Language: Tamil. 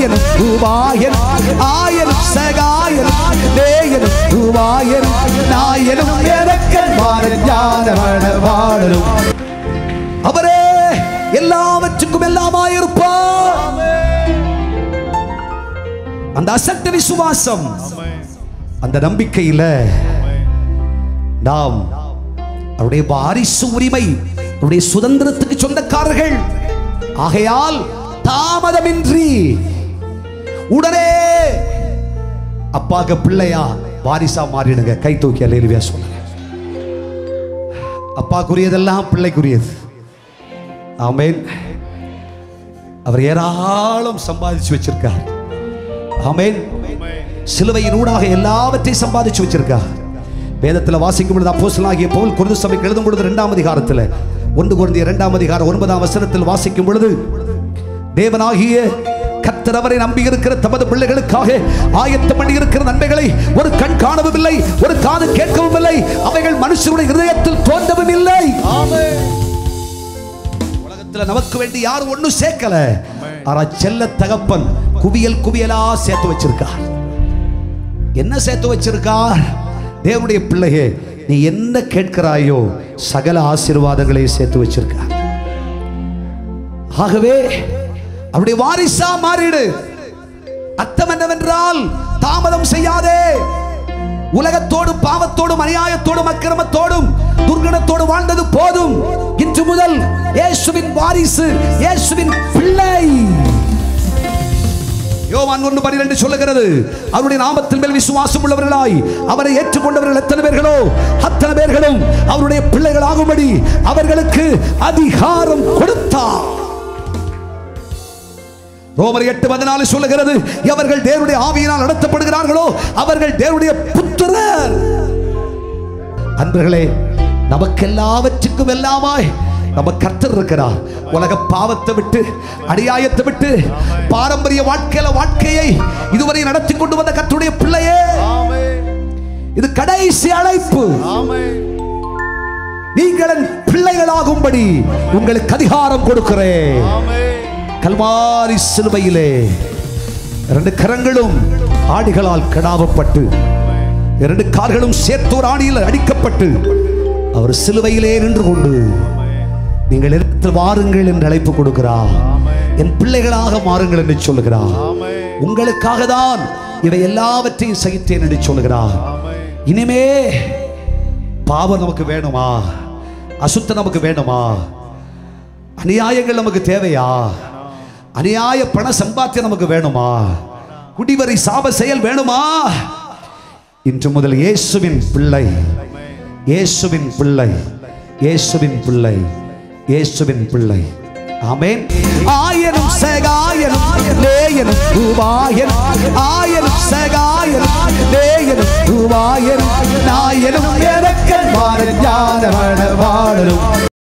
நேயனும் தூவாயன் ஆயனும் சகாயனும் நேயனும் தூவாயனும் நாயனும் எனக்கன் மாறன் ஞானவன வாழரும் அவரே எல்லாவற்றுக்கும் எல்லாமாயிருப்பார் அந்த அசட்ட விசுவாசம் அந்த நம்பிக்கையில நாம் அவருடைய வாரிசு உரிமை அவருடைய சுதந்திரத்துக்கு சொந்தக்காரர்கள் ஆகையால் தாமதமின்றி உடனே அப்பாக்கு பிள்ளையா வாரிசா மாறிடுங்க கை தூக்கி அலையிலுவியா சொல்லுங்க அப்பாக்குரியதெல்லாம் பிள்ளைக்குரியது ஆமென் அவர் ஏராளம் சம்பாதிச்சு வச்சிருக்கார் ஆமென் சிலுவையின் ஊடாக எல்லாவற்றையும் சம்பாதிச்சு வச்சிருக்கார் வேதத்தில் வாசிக்கும் பொழுது அப்போஸ்தலனாகிய பவுல் குருது சபைக்கு எழுதும் பொழுது இரண்டாம் அதிகாரத்தில் ஒன்று குருந்திய இரண்டாம் அதிகாரம் ஒன்பதாம் வசனத்தில் வாசிக்கும் பொழுது தேவனாகிய கர்த்தர் அவரை நம்பி இருக்கிற தமது பிள்ளைகளுக்காக ஆயத்தம் பண்ணி இருக்கிற நன்மைகளை ஒரு கண் காணவும் இல்லை ஒரு காது கேட்கவும் இல்லை அவைகள் மனுஷனுடைய இதயத்தில் தோன்றவும் இல்லை உலகத்துல நமக்கு வேண்டி யாரும் ஒண்ணும் சேர்க்கல ஆனா செல்ல தகப்பன் குவியல் குவியலா சேர்த்து வச்சிருக்கார் என்ன சேர்த்து வச்சிருக்கார் தேவனுடைய பிள்ளையே நீ என்ன கேட்கிறாயோ சகல ஆசீர்வாதங்களையும் சேர்த்து வச்சிருக்கார் ஆகவே அவருடைய வாரிசா மாறிடு அர்த்தம் என்னவென்றால் தாமதம் செய்யாதே உலகத்தோடும் பாவத்தோடும் அநியாயத்தோடும் அக்கிரமத்தோடும் துர்கணத்தோடு வாழ்ந்தது போதும் இன்று முதல் இயேசுவின் வாரிசு இயேசுவின் பிள்ளை யோவான் ஒன்று பனிரெண்டு சொல்லுகிறது அவருடைய நாமத்தின் மேல் விசுவாசம் உள்ளவர்களாய் அவரை ஏற்றுக்கொண்டவர்கள் எத்தனை பேர்களோ அத்தனை பேர்களும் அவருடைய பிள்ளைகள் ஆகும்படி அவர்களுக்கு அதிகாரம் கொடுத்தார் ரோமர் எட்டு பதினாலு சொல்லுகிறது எவர்கள் தேவனுடைய ஆவியினால் நடத்தப்படுகிறார்களோ அவர்கள் தேவனுடைய புத்திரர் அன்பர்களே நமக்கு எல்லாவற்றுக்கும் எல்லாமாய் நம்ம கர்த்தர் இருக்கிறார் உலக பாவத்தை விட்டு அநியாயத்தை விட்டு பாரம்பரிய வாழ்க்கையில வாழ்க்கையை இதுவரை நடத்தி கொண்டு வந்த கர்த்தருடைய பிள்ளையே இது கடைசி அழைப்பு நீங்கள் என் பிள்ளைகளாகும்படி உங்களுக்கு அதிகாரம் கொடுக்கிறேன் கல்வாரி சிலுவையிலே இரண்டு கரங்களும் ஆடிகளால் கடாவப்பட்டு இரண்டு கால்களும் சேர்த்தோர் ஆணியில் அடிக்கப்பட்டு அவர் சிலுவையிலே நின்று கொண்டு நீங்கள் இடத்தில் வாருங்கள் என்று அழைப்பு கொடுக்கிறார் என் பிள்ளைகளாக மாறுங்கள் என்று சொல்லுகிறார் உங்களுக்காக தான் இவை எல்லாவற்றையும் சகித்தேன் என்று சொல்லுகிறார் இனிமே பாவம் நமக்கு வேணுமா அசுத்தம் நமக்கு வேணுமா அநியாயங்கள் நமக்கு தேவையா அநியாய பண சம்பாத்தியம் நமக்கு வேணுமா குடிவரி சாப செயல் வேணுமா இன்று முதல் இயேசுவின் பிள்ளை இயேசுவின் பிள்ளை இயேசுவின் பிள்ளை இயேசுவின் பிள்ளை ஆமென் ஆயனும் சகாயனும் லேயனும் தூவாயனும் ஆயனும் சகாயனும் லேயனும் தூவாயனும் நாயனும் எனக்கன் மாறன் ஞான வாழரும்